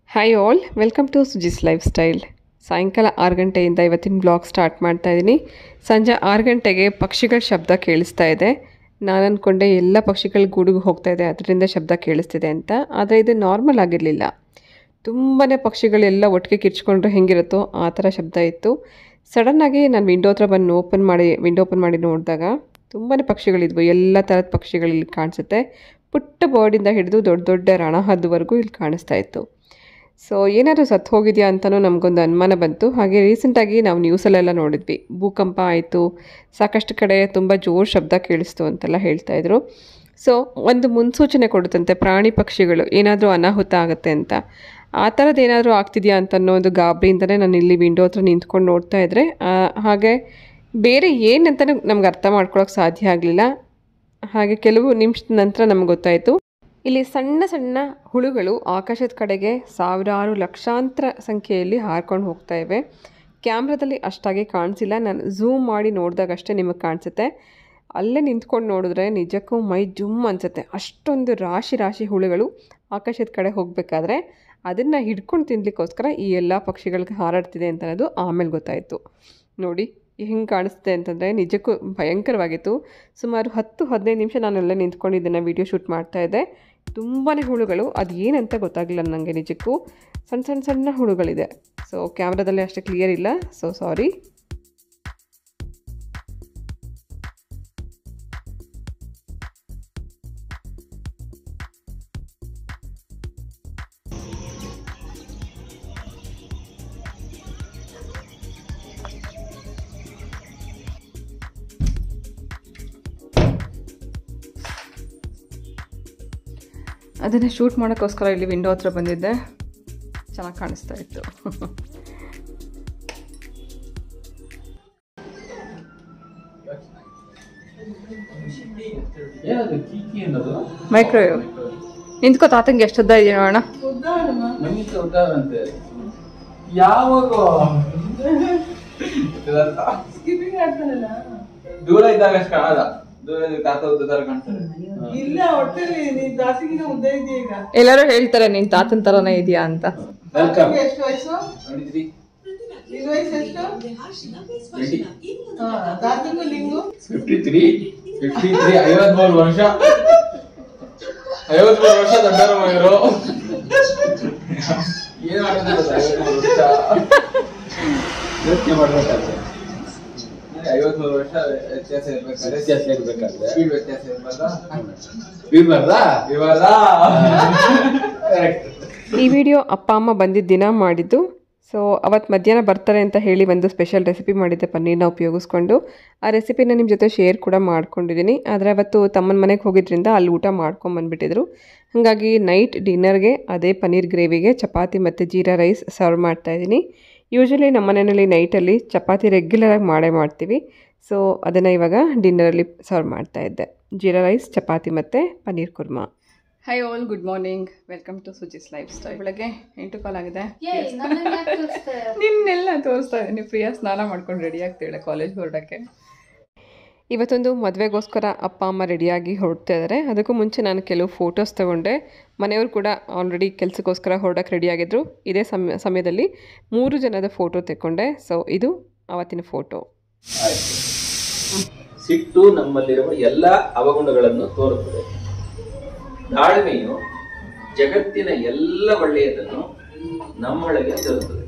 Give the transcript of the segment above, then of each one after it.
Hi all welcome to Suji's lifestyle ಸಾಯಂಕಾಲ ಆರು ಗಂಟೆಯಿಂದ ಇವತ್ತಿನ ಬ್ಲಾಗ್ ಸ್ಟಾರ್ಟ್ ಮಾಡ್ತಾ ಇದ್ದೀನಿ ಸಂಜೆ ಆರು ಗಂಟೆಗೆ ಪಕ್ಷಿಗಳ ಶಬ್ದ ಕೇಳಿಸ್ತಾ ಇದೆ ನಾನು ಅಂದ್ಕೊಂಡೆ ಎಲ್ಲ ಪಕ್ಷಿಗಳ ಗೂಡಿಗೆ ಹೋಗ್ತಾ ಇದೆ ಅದರಿಂದ ಶಬ್ದ ಕೇಳಿಸ್ತಿದೆ ಅಂತ ಆದರೆ ಇದು ನಾರ್ಮಲ್ ಆಗಿರಲಿಲ್ಲ ತುಂಬಾ ಪಕ್ಷಿಗಳೆಲ್ಲ ಒಟ್ಟಿಗೆ ಕಿರ್ಚ್ಕೊಂಡ್ರೆ ಹೆಂಗಿರುತ್ತೋ ಆ ಥರ ಶಬ್ದ ಇತ್ತು ಸಡನ್ನಾಗಿ ನಾನು ವಿಂಡೋ ಹತ್ರ ಬಂದು ಓಪನ್ ಮಾಡಿ ವಿಂಡೋ ಓಪನ್ ಮಾಡಿ ನೋಡಿದಾಗ ತುಂಬಾ ಪಕ್ಷಿಗಳಿದ್ವು ಎಲ್ಲ ಥರದ ಪಕ್ಷಿಗಳು ಇಲ್ಲಿ ಕಾಣಿಸುತ್ತೆ ಪುಟ್ಟ ಬೋರ್ಡಿಂದ ಹಿಡಿದು ದೊಡ್ಡ ದೊಡ್ಡ ರಣಹದ್ದುವರೆಗೂ ಇಲ್ಲಿ ಕಾಣಿಸ್ತಾ ಇತ್ತು ಸೊ ಏನಾದರೂ ಸತ್ತು ಹೋಗಿದೆಯಾ ಅಂತಲೂ ನಮಗೊಂದು ಅನುಮಾನ ಬಂತು ಹಾಗೆ ರೀಸೆಂಟಾಗಿ ನಾವು ನ್ಯೂಸಲ್ಲೆಲ್ಲ ನೋಡಿದ್ವಿ ಭೂಕಂಪ ಆಯಿತು ಸಾಕಷ್ಟು ಕಡೆ ತುಂಬ ಜೋರು ಶಬ್ದ ಕೇಳಿಸ್ತು ಅಂತೆಲ್ಲ ಹೇಳ್ತಾಯಿದ್ರು ಸೊ ಒಂದು ಮುನ್ಸೂಚನೆ ಕೊಡುತ್ತಂತೆ ಪ್ರಾಣಿ ಪಕ್ಷಿಗಳು ಏನಾದರೂ ಅನಾಹುತ ಆಗುತ್ತೆ ಅಂತ ಆ ಥರದ್ದು ಏನಾದರೂ ಆಗ್ತಿದೆಯಾ ಅಂತ ಅನ್ನೋ ಒಂದು ಗಾಬರಿಯಿಂದಲೇ ನಾನು ಇಲ್ಲಿ ವಿಂಡೋ ಹತ್ರ ನಿಂತ್ಕೊಂಡು ನೋಡ್ತಾ ಇದ್ದರೆ ಆ, ಹಾಗೆ ಬೇರೆ ಏನಂತಲೂ ನಮ್ಗೆ ಅರ್ಥ ಮಾಡ್ಕೊಳಕ್ಕೆ ಸಾಧ್ಯ ಆಗಲಿಲ್ಲ ಹಾಗೆ ಕೆಲವು ನಿಮಿಷದ ನಂತರ ನಮ್ಗೆ ಗೊತ್ತಾಯಿತು ಇಲ್ಲಿ ಸಣ್ಣ ಸಣ್ಣ ಹುಳುಗಳು ಆಕಾಶದ ಕಡೆಗೆ ಸಾವಿರಾರು ಲಕ್ಷಾಂತರ ಸಂಖ್ಯೆಯಲ್ಲಿ ಹಾರ್ಕೊಂಡು ಹೋಗ್ತಾ ಇವೆ ಕ್ಯಾಮ್ರಾದಲ್ಲಿ ಅಷ್ಟಾಗಿ ಕಾಣಿಸಿಲ್ಲ ನಾನು ಝೂಮ್ ಮಾಡಿ ನೋಡಿದಾಗಷ್ಟೇ ನಿಮಗೆ ಕಾಣಿಸುತ್ತೆ ಅಲ್ಲೇ ನಿಂತ್ಕೊಂಡು ನೋಡಿದ್ರೆ ನಿಜಕ್ಕೂ ಮೈ ಜುಮ್ ಅನಿಸುತ್ತೆ ಅಷ್ಟೊಂದು ರಾಶಿ ರಾಶಿ ಹುಳುಗಳು ಆಕಾಶದ ಕಡೆ ಹೋಗಬೇಕಾದ್ರೆ ಅದನ್ನು ಹಿಡ್ಕೊಂಡು ತಿನ್ನಲಿಕ್ಕೋಸ್ಕರ ಈ ಎಲ್ಲ ಪಕ್ಷಿಗಳಿಗೆ ಹಾರಾಡ್ತಿದೆ ಅಂತ ಅನ್ನೋದು ಆಮೇಲೆ ಗೊತ್ತಾಯಿತು ನೋಡಿ ಹೆಂಗೆ ಕಾಣಿಸ್ತೆ ಅಂತಂದರೆ ನಿಜಕ್ಕೂ ಭಯಂಕರವಾಗಿತ್ತು ಸುಮಾರು ಹತ್ತು ಹದಿನೈದು ನಿಮಿಷ ನಾನೆಲ್ಲ ನಿಂತ್ಕೊಂಡು ಇದನ್ನು ವೀಡಿಯೋ ಶೂಟ್ ಮಾಡ್ತಾ ಇದ್ದೆ ತುಂಬಾ ಹುಳುಗಳು ಅದು ಏನಂತ ಗೊತ್ತಾಗಲಿಲ್ಲ ನನಗೆ ನಿಜಕ್ಕೂ ಸಣ್ಣ ಸಣ್ಣ ಸಣ್ಣ ಹುಳುಗಳಿದೆ ಸೊ ಕ್ಯಾಮ್ರಾದಲ್ಲಿ ಅಷ್ಟು ಕ್ಲಿಯರ್ ಇಲ್ಲ ಸೊ ಸಾರಿ ಅದನ್ನು ಶೂಟ್ ಮಾಡೋಕ್ಕೋಸ್ಕರ ಇಲ್ಲಿ ವಿಂಡೋ ಹತ್ರ ಬಂದಿದ್ದೆ ಚೆನ್ನಾಗಿ ಕಾಣಿಸ್ತಾ ಇತ್ತು ಏನದು ಕೀಕಿ ಅನ್ನೋದು ಮೈಕ್ರೋವೇವ್ ನಿಂತ್ಕೋ ತಾತಂಗೆ ಎಷ್ಟು ಉದ್ದ ಇದೆಯಾ ನೋಡೋಣ ನಮಗೆ ಉದ್ದಾರಂತೆ ಯಾವಾಗ ದೂರ ಇದ್ದಾಗ ಅಷ್ಟು ಕಾಣಲ್ಲ ದೂರ ಇದ್ದಾಗ ತಾತ ಉದ್ದ ತರ ಕಾಣ್ತಾರೆ ಇಲ್ಲ ಒಟ್ಟಲ್ಲಿ ನೀನ್ ದಾಸಿಗಿನ ಉದ್ದ ಇದೆಯಾ ಈಗ ಎಲ್ಲರೂ ಹೇಳ್ತಾರೆ ನಿನ್ ತಾತನ ಥರನೇ ಇದೆಯಾ ಅಂತ ವೆಲ್ಕಮ್ ನಿಮ್ಗೆ ಎಷ್ಟು ವಯಸ್ಸು ನೋಡಿದ್ರಿ ನಿನ್ ವಯಸ್ಸು ಎಷ್ಟು ಟ್ವೆಂಟಿ ಹಾ ತಾತಂಗು ನಿಂಗು ಫಿಫ್ಟಿ ತ್ರೀ ಫಿಫ್ಟಿ ತ್ರೀ ಐವತ್ಮೂರು ವರ್ಷ ಐವತ್ಮೂರು ವರ್ಷ ದೊಡ್ಡವರು ಇವರು ಏನ್ ಮಾಡೋದು ಗೊತ್ತಾ ಐವತ್ಮೂರು ವರ್ಷ ಯೋಚನೆ ಮಾಡ್ಬೇಕಾದ್ರೆ ಐವತ್ಮೂರು ವರ್ಷ ವ್ಯತ್ಯಾಸ ಇರ್ಬೇಕಾದ್ರೆ ವ್ಯತ್ಯಾಸ ಇರ್ಬೇಕಾದ್ರೆ ಸ್ಪೀಡ್ ವ್ಯತ್ಯಾಸ ಇರ್ಬಾರ್ದಾ ಬೀರ್ಬಾರ್ದಾ ಇವಾಗ ಈ ವಿಡಿಯೋ ಅಪ್ಪ ಅಮ್ಮ ಬಂದಿದ್ದ ದಿನ ಮಾಡಿದ್ದು ಸೊ ಅವತ್ತು ಮಧ್ಯಾಹ್ನ ಬರ್ತಾರೆ ಅಂತ ಹೇಳಿ ಒಂದು ಸ್ಪೆಷಲ್ ರೆಸಿಪಿ ಮಾಡಿದ್ದೆ ಪನ್ನೀರ್ನ ಉಪಯೋಗಿಸ್ಕೊಂಡು ಆ ರೆಸಿಪಿನ ನಿಮ್ಮ ಜೊತೆ ಶೇರ್ ಕೂಡ ಮಾಡ್ಕೊಂಡಿದ್ದೀನಿ ಆದರೆ ಅವತ್ತು ತಮ್ಮನ ಮನೆಗೆ ಹೋಗಿದ್ರಿಂದ ಅಲ್ಲಿ ಊಟ ಮಾಡ್ಕೊಂಬಂದ್ಬಿಟ್ಟಿದ್ರು ಹಾಗಾಗಿ ನೈಟ್ ಡಿನ್ನರ್ಗೆ ಅದೇ ಪನ್ನೀರ್ ಗ್ರೇವಿಗೆ ಚಪಾತಿ ಮತ್ತು ಜೀರಾ ರೈಸ್ ಸರ್ವ್ ಮಾಡ್ತಾಯಿದ್ದೀನಿ ಯೂಶ್ವಲಿ ನಮ್ಮ ಮನೆಯಲ್ಲಿ ನೈಟಲ್ಲಿ ಚಪಾತಿ ರೆಗ್ಯುಲರಾಗಿ ಮಾಡೇ ಮಾಡ್ತೀವಿ ಸೊ ಅದನ್ನು ಇವಾಗ ಡಿನ್ನರಲ್ಲಿ ಸರ್ವ್ ಮಾಡ್ತಾ ಇದ್ದೆ ಜೀರಾ ರೈಸ್ ಚಪಾತಿ ಮತ್ತು paneer kurma hi all good morning welcome to Suji's lifestyle ಬೆಳಗ್ಗೆ ಎಂಟು ಕಾಲಾಗಿದೆ ನಿನ್ನೆಲ್ಲ ತೋರಿಸ್ತಾ ಇದ್ದೀನಿ ಪ್ರಿಯಾ ಸ್ನಾನ ಮಾಡ್ಕೊಂಡು ರೆಡಿ ಆಗ್ತಿದ್ದಾಳೆ ಕಾಲೇಜ್ ಹೊರಡೋಕ್ಕೆ ಇವತ್ತೊಂದು ಮದುವೆಗೋಸ್ಕರ ಅಪ್ಪ ಅಮ್ಮ ರೆಡಿಯಾಗಿ ಹೊರಡ್ತಾ ಇದ್ದಾರೆ ಅದಕ್ಕೂ ಮುಂಚೆ ನಾನು ಕೆಲವು ಫೋಟೋಸ್ ತಗೊಂಡೆ ಮನೆಯವರು ಕೂಡ ಆಲ್ರೆಡಿ ಕೆಲಸಕ್ಕೋಸ್ಕರ ಹೊರಡಕ್ಕೆ ರೆಡಿಯಾಗಿದ್ದರು ಇದೇ ಸಮಯ ಸಮಯದಲ್ಲಿ ಮೂರು ಜನದ ಫೋಟೋ ತೆಕ್ಕೊಂಡೆ ಸೊ ಇದು ಅವತ್ತಿನ ಫೋಟೋ ಸಿಟ್ಟು ನಮ್ಮಲ್ಲಿರುವ ಎಲ್ಲ ಅವಗುಣಗಳನ್ನು ತೋರುತ್ತದೆ ತಾಳ್ಮೆಯು ಜಗತ್ತಿನ ಎಲ್ಲ ಒಳ್ಳೆಯದನ್ನು ನಮ್ಮೊಳಗೆ ತರುತ್ತದೆ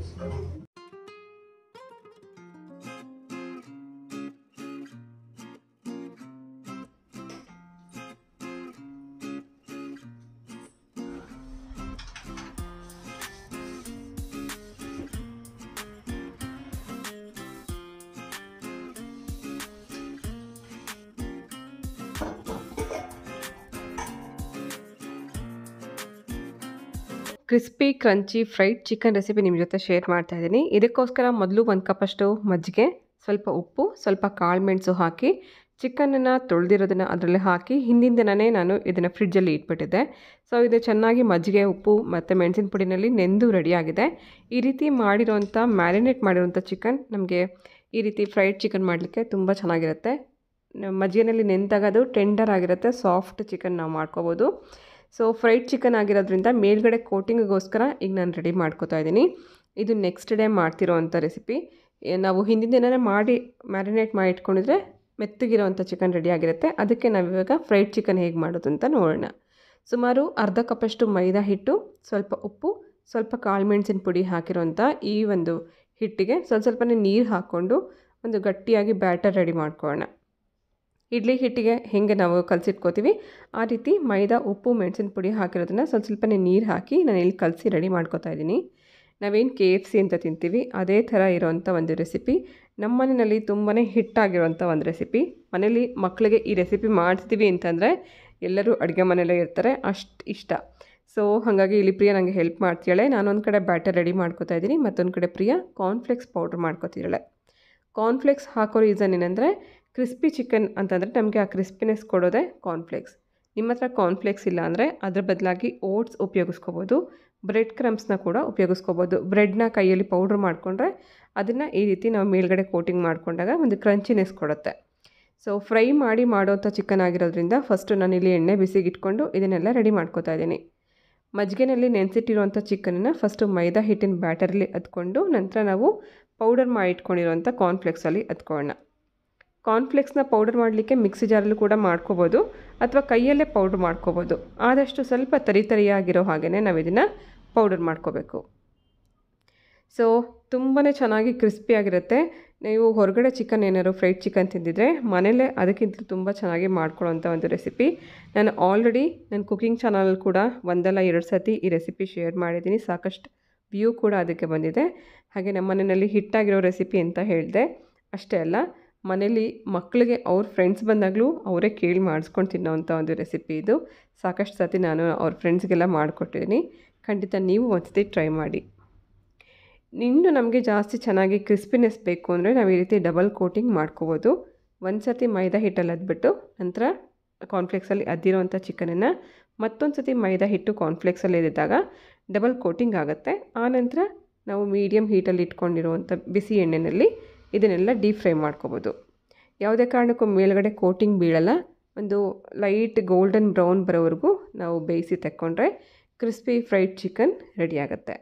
crispy crunchy fried chicken recipe ನಿಮ್ಮ ಜೊತೆ ಶೇರ್ ಮಾಡ್ತಾ ಇದ್ದೀನಿ ಇದಕ್ಕೋಸ್ಕರ ಮೊದಲು ಒಂದು ಕಪ್ಪಷ್ಟು ಮಜ್ಜಿಗೆ ಸ್ವಲ್ಪ ಉಪ್ಪು ಸ್ವಲ್ಪ ಕಾಳು ಮೆಣಸು ಹಾಕಿ ಚಿಕನನ್ನು ತೊಳೆದಿರೋದನ್ನು ಅದರಲ್ಲಿ ಹಾಕಿ ಹಿಂದಿನ ದಿನವೇ ನಾನು ಇದನ್ನು ಫ್ರಿಡ್ಜಲ್ಲಿ ಇಟ್ಬಿಟ್ಟಿದ್ದೆ ಸೊ ಇದು ಚೆನ್ನಾಗಿ ಮಜ್ಜಿಗೆ ಉಪ್ಪು ಮತ್ತು ಮೆಣಸಿನ ಪುಡಿನಲ್ಲಿ ನೆಂದು ರೆಡಿಯಾಗಿದೆ ಈ ರೀತಿ ಮಾಡಿರೋಂಥ ಮ್ಯಾರಿನೇಟ್ ಮಾಡಿರೋಂಥ ಚಿಕನ್ ನಮಗೆ ಈ ರೀತಿ ಫ್ರೈಡ್ ಚಿಕನ್ ಮಾಡಲಿಕ್ಕೆ ತುಂಬ ಚೆನ್ನಾಗಿರುತ್ತೆ ನ- ಮಜ್ಜಿಗೆನಲ್ಲಿ ನೆಂದಾಗ ಅದು ಟೆಂಡರ್ ಆಗಿರುತ್ತೆ ಸಾಫ್ಟ್ ಚಿಕನ್ ನಾವು ಮಾಡ್ಕೋಬೋದು ಸೊ ಫ್ರೈಡ್ ಚಿಕನ್ ಆಗಿರೋದ್ರಿಂದ ಮೇಲ್ಗಡೆ ಕೋಟಿಂಗಿಗೋಸ್ಕರ ಈಗ ನಾನು ರೆಡಿ ಮಾಡ್ಕೋತಾ ಇದ್ದೀನಿ ಇದು ನೆಕ್ಸ್ಟ್ ಡೇ ಮಾಡ್ತಿರೋ ಅಂಥ ರೆಸಿಪಿ ನಾವು ಹಿಂದಿನ ದಿನನೇ ಮಾಡಿ ಮ್ಯಾರಿನೇಟ್ ಮಾಡಿ ಇಟ್ಕೊಂಡಿದ್ರೆ ಮೆತ್ತಗಿರೋವಂಥ ಚಿಕನ್ ರೆಡಿ ಆಗಿರುತ್ತೆ ಅದಕ್ಕೆ ನಾವಿವಾಗ ಫ್ರೈಡ್ ಚಿಕನ್ ಹೇಗೆ ಮಾಡೋದು ಅಂತ ನೋಡೋಣ ಸುಮಾರು ಅರ್ಧ ಕಪ್ಪಷ್ಟು ಮೈದಾ ಹಿಟ್ಟು ಸ್ವಲ್ಪ ಉಪ್ಪು ಸ್ವಲ್ಪ ಕಾಳು ಮೆಣಸಿನ ಪುಡಿ ಹಾಕಿರೋಂಥ ಈ ಒಂದು ಹಿಟ್ಟಿಗೆ ಸ್ವಲ್ಪ ಸ್ವಲ್ಪನೇ ನೀರು ಹಾಕ್ಕೊಂಡು ಒಂದು ಗಟ್ಟಿಯಾಗಿ ಬ್ಯಾಟರ್ ರೆಡಿ ಮಾಡ್ಕೊಳ್ಳೋಣ ಇಡ್ಲಿ ಹಿಟ್ಟಿಗೆ ಹೇಗೆ ನಾವು ಕಲಸಿಟ್ಕೋತೀವಿ ಆ ರೀತಿ ಮೈದಾ ಉಪ್ಪು ಮೆಣಸಿನ ಪುಡಿ ಹಾಕಿರೋದನ್ನ ಸ್ವಲ್ಪ ಸ್ವಲ್ಪನೇ ನೀರು ಹಾಕಿ ನಾನು ಇಲ್ಲಿ ಕಲಸಿ ರೆಡಿ ಮಾಡ್ಕೋತಾ ಇದ್ದೀನಿ ನಾವೇನು ಕೆ ಎಫ್ ಸಿ ಅಂತ ತಿಂತೀವಿ ಅದೇ ಥರ ಇರೋವಂಥ ಒಂದು ರೆಸಿಪಿ ನಮ್ಮ ಮನೆಯಲ್ಲಿ ತುಂಬಾ ಹಿಟ್ಟಾಗಿರೋವಂಥ ಒಂದು ರೆಸಿಪಿ ಮನೇಲಿ ಮಕ್ಕಳಿಗೆ ಈ ರೆಸಿಪಿ ಮಾಡಿಸ್ತೀವಿ ಅಂತಂದರೆ ಎಲ್ಲರೂ ಅಡುಗೆ ಮನೆಯಲ್ಲೇ ಇರ್ತಾರೆ ಅಷ್ಟು ಇಷ್ಟ ಸೊ ಹಾಗಾಗಿ ಇಲ್ಲಿ ಪ್ರಿಯಾ ನನಗೆ ಹೆಲ್ಪ್ ಮಾಡ್ತಿದ್ದಾಳೆ ನಾನೊಂದು ಕಡೆ ಬ್ಯಾಟರ್ ರೆಡಿ ಮಾಡ್ಕೋತಾ ಇದ್ದೀನಿ ಮತ್ತೊಂದು ಕಡೆ ಪ್ರಿಯಾ ಕಾರ್ನ್ಫ್ಲೇಕ್ಸ್ ಪೌಡ್ರ್ ಮಾಡ್ಕೋತಿದ್ದಾಳೆ ಕಾರ್ನ್ಫ್ಲೇಕ್ಸ್ ಹಾಕೋ ರೀಸನ್ ಏನಂದರೆ ಕ್ರಿಸ್ಪಿ ಚಿಕನ್ ಅಂತಂದರೆ ನಮಗೆ ಆ ಕ್ರಿಸ್ಪಿನೆಸ್ ಕೊಡೋದೇ ಕಾರ್ನ್ಫ್ಲೇಕ್ಸ್ ನಿಮ್ಮ ಹತ್ರ ಕಾರ್ನ್ಫ್ಲೇಕ್ಸ್ ಇಲ್ಲ ಅಂದರೆ ಅದ್ರ ಬದಲಾಗಿ ಓಟ್ಸ್ ಉಪಯೋಗಿಸ್ಕೋಬೋದು ಬ್ರೆಡ್ ಕ್ರಮ್ಸ್ನ ಕೂಡ ಉಪಯೋಗಿಸ್ಕೋಬೋದು ಬ್ರೆಡ್ನ ಕೈಯಲ್ಲಿ ಪೌಡ್ರ್ ಮಾಡಿಕೊಂಡ್ರೆ ಅದನ್ನು ಈ ರೀತಿ ನಾವು ಮೇಲ್ಗಡೆ ಕೋಟಿಂಗ್ ಮಾಡಿಕೊಂಡಾಗ ಒಂದು ಕ್ರಂಚಿನೆಸ್ ಕೊಡುತ್ತೆ ಸೊ ಫ್ರೈ ಮಾಡಿ ಮಾಡೋಂಥ ಚಿಕನ್ ಆಗಿರೋದ್ರಿಂದ ಫಸ್ಟು ನಾನಿಲ್ಲಿ ಎಣ್ಣೆ ಬಿಸಿಗೆ ಇಟ್ಕೊಂಡು ಇದನ್ನೆಲ್ಲ ರೆಡಿ ಮಾಡ್ಕೋತಾ ಇದ್ದೀನಿ ಮಜ್ಜಿಗೆನಲ್ಲಿ ನೆನೆಸಿಟ್ಟಿರುವಂಥ ಚಿಕನನ್ನು ಫಸ್ಟು ಮೈದಾ ಹಿಟ್ಟಿನ ಬ್ಯಾಟರಲ್ಲಿ ಅದ್ಕೊಂಡು ನಂತರ ನಾವು ಪೌಡರ್ ಮಾಡಿ ಇಟ್ಕೊಂಡಿರೋಂಥ ಕಾರ್ನ್ಫ್ಲೆಕ್ಸಲ್ಲಿ ಅದ್ಕೊಳ್ಳೋಣ ಕಾರ್ನ್ಫ್ಲೆಕ್ಸ್ನ ಪೌಡರ್ ಮಾಡಲಿಕ್ಕೆ ಮಿಕ್ಸಿ ಜಾರಲ್ಲೂ ಕೂಡ ಮಾಡ್ಕೋಬೋದು ಅಥವಾ ಕೈಯಲ್ಲೇ ಪೌಡ್ರ್ ಮಾಡ್ಕೋಬೋದು ಆದಷ್ಟು ಸ್ವಲ್ಪ ತರಿ ತರಿಯಾಗಿರೋ ಹಾಗೆಯೇ ನಾವು ಇದನ್ನು ಪೌಡರ್ ಮಾಡ್ಕೋಬೇಕು ಸೊ ತುಂಬಾ ಚೆನ್ನಾಗಿ ಕ್ರಿಸ್ಪಿಯಾಗಿರುತ್ತೆ ನೀವು ಹೊರಗಡೆ ಚಿಕನ್ ಏನಾದ್ರು ಫ್ರೈಡ್ ಚಿಕನ್ ತಿಂದಿದ್ರೆ ಮನೇಲೇ ಅದಕ್ಕಿಂತ ತುಂಬ ಚೆನ್ನಾಗಿ ಮಾಡ್ಕೊಳ್ಳೋಂಥ ಒಂದು ರೆಸಿಪಿ ನಾನು ಆಲ್ರೆಡಿ ನನ್ನ ಕುಕಿಂಗ್ ಚಾನಲ್ ಕೂಡ ಒಂದಲ್ಲ ಎರಡು ಸತಿ ಈ ರೆಸಿಪಿ ಶೇರ್ ಮಾಡಿದ್ದೀನಿ ಸಾಕಷ್ಟು ವ್ಯೂ ಕೂಡ ಅದಕ್ಕೆ ಬಂದಿದೆ ಹಾಗೆ ನಮ್ಮ ಮನೆಯಲ್ಲಿ ಹಿಟ್ಟಾಗಿರೋ ರೆಸಿಪಿ ಅಂತ ಹೇಳಿದೆ ಅಷ್ಟೇ ಅಲ್ಲ ಮನೇಲಿ ಮಕ್ಕಳಿಗೆ ಅವ್ರ ಫ್ರೆಂಡ್ಸ್ ಬಂದಾಗಲೂ ಅವರೇ ಕೇಳಿ ಮಾಡಿಸ್ಕೊಂಡು ತಿನ್ನೋವಂಥ ಒಂದು ರೆಸಿಪಿ ಇದು ಸಾಕಷ್ಟು ಸತಿ ನಾನು ಅವ್ರ ಫ್ರೆಂಡ್ಸ್ಗೆಲ್ಲ ಮಾಡಿಕೊಟ್ಟಿದ್ದೀನಿ ಖಂಡಿತ ನೀವು ಒಂದ್ಸತಿ ಟ್ರೈ ಮಾಡಿ ಇನ್ನು ನಮಗೆ ಜಾಸ್ತಿ ಚೆನ್ನಾಗಿ ಕ್ರಿಸ್ಪಿನೆಸ್ ಬೇಕು ಅಂದರೆ ನಾವು ಈ ರೀತಿ ಡಬಲ್ ಕೋಟಿಂಗ್ ಮಾಡ್ಕೋಬೋದು ಒಂದು ಸರ್ತಿ ಮೈದಾ ಹಿಟ್ಟಲ್ಲಿ ಅದ್ಬಿಟ್ಟು ನಂತರ ಕಾರ್ನ್ಫ್ಲೇಕ್ಸಲ್ಲಿ ಅದ್ದಿರೋವಂಥ ಚಿಕನನ್ನು ಮತ್ತೊಂದು ಸತಿ ಮೈದಾ ಹಿಟ್ಟು ಕಾರ್ನ್ಫ್ಲೇಕ್ಸಲ್ಲಿ ಎದ್ದಿದ್ದಾಗ ಡಬಲ್ ಕೋಟಿಂಗ್ ಆಗುತ್ತೆ ಆನಂತರ ನಾವು ಮೀಡಿಯಮ್ ಹೀಟಲ್ಲಿ ಇಟ್ಕೊಂಡಿರುವಂಥ ಬಿಸಿ ಎಣ್ಣೆಯಲ್ಲಿ ಇದನ್ನೆಲ್ಲ ಡೀಪ್ ಫ್ರೈ ಮಾಡ್ಕೋಬೋದು ಯಾವುದೇ ಕಾರಣಕ್ಕೂ ಮೇಲ್ಗಡೆ ಕೋಟಿಂಗ್ ಬೀಳಲ್ಲ ಒಂದು ಲೈಟ್ ಗೋಲ್ಡನ್ ಬ್ರೌನ್ ಬರೋವರೆಗೂ ನಾವು ಬೇಯಿಸಿ ತೆಕ್ಕೊಂಡ್ರೆ ಕ್ರಿಸ್ಪಿ ಫ್ರೈಡ್ ಚಿಕನ್ ರೆಡಿ ಆಗುತ್ತೆ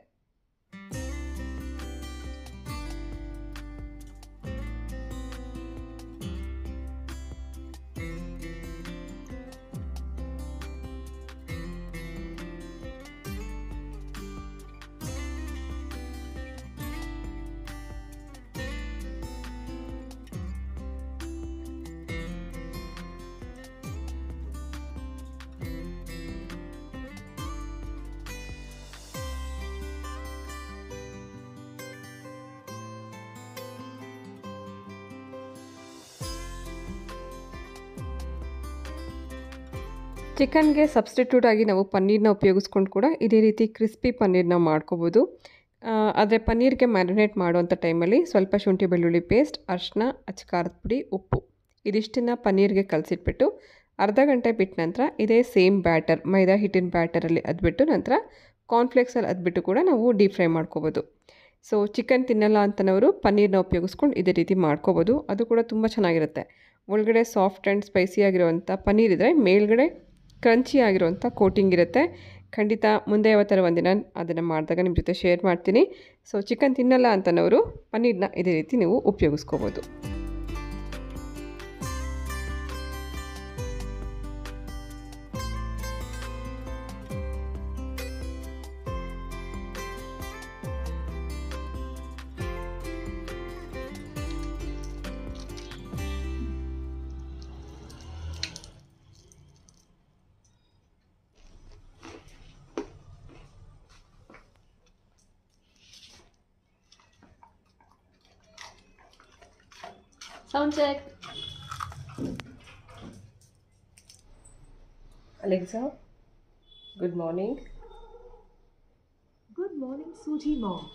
ಚಿಕನ್ಗೆ ಸಬ್ಸ್ಟಿಟ್ಯೂಟ್ ಆಗಿ ನಾವು ಪನ್ನೀರ್ನ ಉಪಯೋಗಿಸ್ಕೊಂಡು ಕೂಡ ಇದೇ ರೀತಿ ಕ್ರಿಸ್ಪಿ ಪನ್ನೀರ್ನ ಮಾಡ್ಕೋಬೋದು ಆದರೆ ಪನ್ನೀರ್ಗೆ ಮ್ಯಾರಿನೇಟ್ ಮಾಡುವಂಥ ಟೈಮಲ್ಲಿ ಸ್ವಲ್ಪ ಶುಂಠಿ ಬೆಳ್ಳುಳ್ಳಿ ಪೇಸ್ಟ್ ಅರಿಶಿನ ಅಚ್ಕಾರದ ಪುಡಿ ಉಪ್ಪು ಇದಿಷ್ಟನ್ನು ಪನ್ನೀರ್ಗೆ ಕಲಸಿಟ್ಬಿಟ್ಟು ಅರ್ಧ ಗಂಟೆ ಬಿಟ್ಟ ನಂತರ ಇದೇ ಸೇಮ್ ಬ್ಯಾಟರ್ ಮೈದಾ ಹಿಟ್ಟಿನ ಬ್ಯಾಟರಲ್ಲಿ ಅದ್ಬಿಟ್ಟು ನಂತರ ಕಾರ್ನ್ಫ್ಲೇಕ್ಸಲ್ಲಿ ಅದ್ಬಿಟ್ಟು ಕೂಡ ನಾವು ಡೀಪ್ ಫ್ರೈ ಮಾಡ್ಕೋಬೋದು ಸೊ ಚಿಕನ್ ತಿನ್ನಲ್ಲ ಅಂತನವರು ಪನ್ನೀರ್ನ ಉಪಯೋಗಿಸ್ಕೊಂಡು ಇದೇ ರೀತಿ ಮಾಡ್ಕೋಬೋದು ಅದು ಕೂಡ ತುಂಬ ಚೆನ್ನಾಗಿರುತ್ತೆ ಒಳಗಡೆ ಸಾಫ್ಟ್ ಆ್ಯಂಡ್ ಸ್ಪೈಸಿ ಆಗಿರುವಂಥ ಪನ್ನೀರ್ ಇದ್ದರೆ ಮೇಲ್ಗಡೆ ಕ್ರಂಚಿ ಆಗಿರುವಂಥ ಕೋಟಿಂಗ್ ಇರುತ್ತೆ ಖಂಡಿತ ಮುಂದೆ ಯಾವತ್ತರ ಒಂದಿನ ಅದನ್ನು ಮಾಡಿದಾಗ ನಿಮ್ಮ ಜೊತೆ ಶೇರ್ ಮಾಡ್ತೀನಿ ಸೊ ಚಿಕನ್ ತಿನ್ನಲ್ಲ ಅಂತನವರು ಪನ್ನೀರ್ನ ಇದೇ ರೀತಿ ನೀವು ಉಪಯೋಗಿಸ್ಕೋಬೋದು Sound check. Alexa, good morning. Good morning, Suji Mom.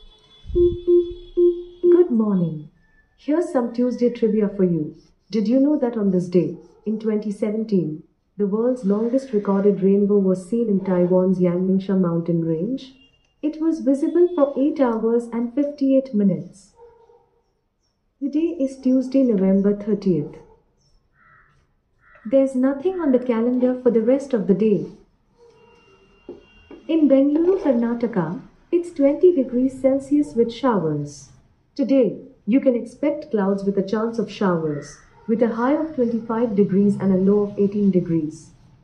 Good morning. Here's some Tuesday trivia for you. Did you know that on this day, in 2017, the world's longest recorded rainbow was seen in Taiwan's Yangmingsha mountain range? It was visible for 8 hours and 58 minutes. The day is Tuesday, November 30th. There's nothing on the calendar for the rest of the day. Bengaluru, Karnataka, it's 20 degrees Celsius with showers. Today, you can expect clouds with a chance of showers, with a high of 25 degrees and a low of 18 degrees.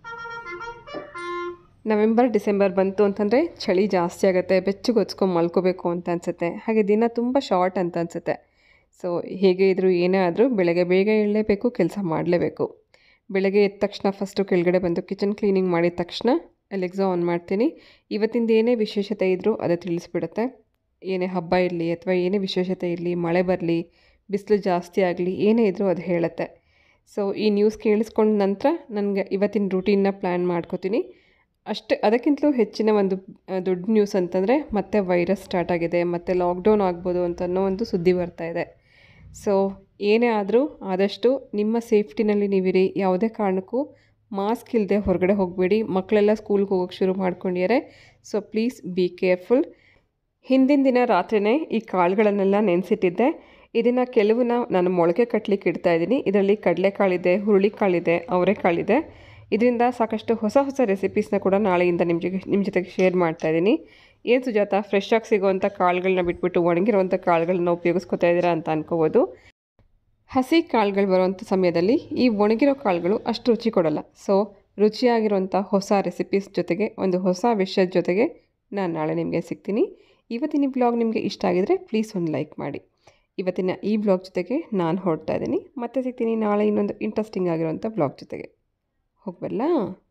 November December ಬಂತು ಅಂತಂದರೆ ಚಳಿ ಜಾಸ್ತಿ ಆಗುತ್ತೆ ಬೆಚ್ಚಗೆ ಹೊಚ್ಕೊಂಡು ಮಲ್ಕೋಬೇಕು ಅಂತ ಅನಿಸುತ್ತೆ ಹಾಗೆ ದಿನ ತುಂಬ ಶಾರ್ಟ್ ಅಂತ ಅನಿಸುತ್ತೆ ಸೊ ಹೇಗೆ ಇದ್ರೂ ಏನೇ ಆದರೂ ಬೆಳಗ್ಗೆ ಬೇಗ ಏಳಲೇಬೇಕು ಕೆಲಸ ಮಾಡಲೇಬೇಕು ಬೆಳಗ್ಗೆ ಎದ್ದ ತಕ್ಷಣ ಫಸ್ಟು ಕೆಳಗಡೆ ಬಂದು ಕಿಚನ್ ಕ್ಲೀನಿಂಗ್ ಮಾಡಿದ ತಕ್ಷಣ ಎಲೆಕ್ಸಾ ಆನ್ ಮಾಡ್ತೀನಿ ಇವತ್ತಿಂದ ಏನೇ ವಿಶೇಷತೆ ಇದ್ದರೂ ಅದು ತಿಳಿಸ್ಬಿಡುತ್ತೆ ಏನೇ ಹಬ್ಬ ಇರಲಿ ಅಥವಾ ಏನೇ ವಿಶೇಷತೆ ಇರಲಿ ಮಳೆ ಬರಲಿ ಬಿಸಿಲು ಜಾಸ್ತಿ ಆಗಲಿ ಏನೇ ಇದ್ದರೂ ಅದು ಹೇಳುತ್ತೆ ಸೊ ಈ ನ್ಯೂಸ್ ಕೇಳಿಸ್ಕೊಂಡ ನಂತರ ನನಗೆ ಇವತ್ತಿನ ರೂಟೀನ್ನ ಪ್ಲ್ಯಾನ್ ಮಾಡ್ಕೋತೀನಿ ಅಷ್ಟೇ ಅದಕ್ಕಿಂತಲೂ ಹೆಚ್ಚಿನ ಒಂದು ಆ, ದೊಡ್ಡ ನ್ಯೂಸ್ ಅಂತಂದರೆ ಮತ್ತೆ ವೈರಸ್ ಸ್ಟಾರ್ಟ್ ಆಗಿದೆ ಮತ್ತು ಲಾಕ್ಡೌನ್ ಆಗ್ಬೋದು ಅಂತ ಅನ್ನೋ ಒಂದು ಸುದ್ದಿ ಬರ್ತಾ ಇದೆ ಸೊ ಏನೇ ಆದರೂ ಆದಷ್ಟು ನಿಮ್ಮ ಸೇಫ್ಟಿನಲ್ಲಿ ನೀವಿರಿ ಯಾವುದೇ ಕಾರಣಕ್ಕೂ ಮಾಸ್ಕ್ ಇಲ್ಲದೆ ಹೊರಗಡೆ ಹೋಗಬೇಡಿ ಮಕ್ಕಳೆಲ್ಲ ಸ್ಕೂಲ್ಗೆ ಹೋಗೋಕ್ಕೆ ಶುರು ಮಾಡ್ಕೊಂಡಿದ್ದಾರೆ ಸೊ ಪ್ಲೀಸ್ ಬಿ ಕೇರ್ಫುಲ್ ಹಿಂದಿನ ದಿನ ರಾತ್ರಿನೇ ಈ ಕಾಳುಗಳನ್ನೆಲ್ಲ ನೆನೆಸಿಟ್ಟಿದ್ದೆ ಇದನ್ನು ಕೆಲವನ್ನ ನಾನು ಮೊಳಕೆ ಕಟ್ಟಲಿಕ್ಕೆ ಇಡ್ತಾ ಇದ್ದೀನಿ ಇದರಲ್ಲಿ ಕಡಲೆಕಾಳಿದೆ ಹುರುಳಿಕಾಳಿದೆ ಅವರೆಕಾಳಿದೆ ಇದರಿಂದ ಸಾಕಷ್ಟು ಹೊಸ ಹೊಸ ರೆಸಿಪೀಸ್ನ ಕೂಡ ನಾಳೆಯಿಂದ ನಿಮ್ಮ ಜೊತೆ ನಿಮ್ಮ ಜೊತೆಗೆ ಶೇರ್ ಮಾಡ್ತಾ ಇದ್ದೀನಿ ಏನು ಸುಜಾತ ಫ್ರೆಶ್ ಆಗಿ ಸಿಗೋವಂಥ ಕಾಳುಗಳನ್ನ ಬಿಟ್ಬಿಟ್ಟು ಒಣಗಿರುವಂಥ ಕಾಳುಗಳನ್ನ ಉಪಯೋಗಿಸ್ಕೊತಾ ಇದ್ದೀರಾ ಅಂತ ಅನ್ಕೋಬೋದು ಹಸಿ ಕಾಳುಗಳು ಬರುವಂಥ ಸಮಯದಲ್ಲಿ ಈ ಒಣಗಿರೋ ಕಾಳುಗಳು ಅಷ್ಟು ರುಚಿ ಕೊಡಲ್ಲ ಸೊ ರುಚಿಯಾಗಿರುವಂಥ ಹೊಸ ರೆಸಿಪೀಸ್ ಜೊತೆಗೆ ಒಂದು ಹೊಸ ವಿಷಯದ ಜೊತೆಗೆ ನಾನು ನಾಳೆ ನಿಮಗೆ ಸಿಗ್ತೀನಿ ಇವತ್ತಿನ ಈ ಬ್ಲಾಗ್ ನಿಮಗೆ ಇಷ್ಟ ಆಗಿದರೆ ಪ್ಲೀಸ್ ಒಂದು ಲೈಕ್ ಮಾಡಿ ಇವತ್ತಿನ ಈ ಬ್ಲಾಗ್ ಜೊತೆಗೆ ನಾನು ಹೊರಡ್ತಾ ಇದ್ದೀನಿ ಮತ್ತೆ ಸಿಗ್ತೀನಿ ನಾಳೆ ಇನ್ನೊಂದು ಇಂಟ್ರೆಸ್ಟಿಂಗ್ ಆಗಿರುವಂಥ ಬ್ಲಾಗ್ ಜೊತೆಗೆ ಹೋಗ್ಬಲ್ಲ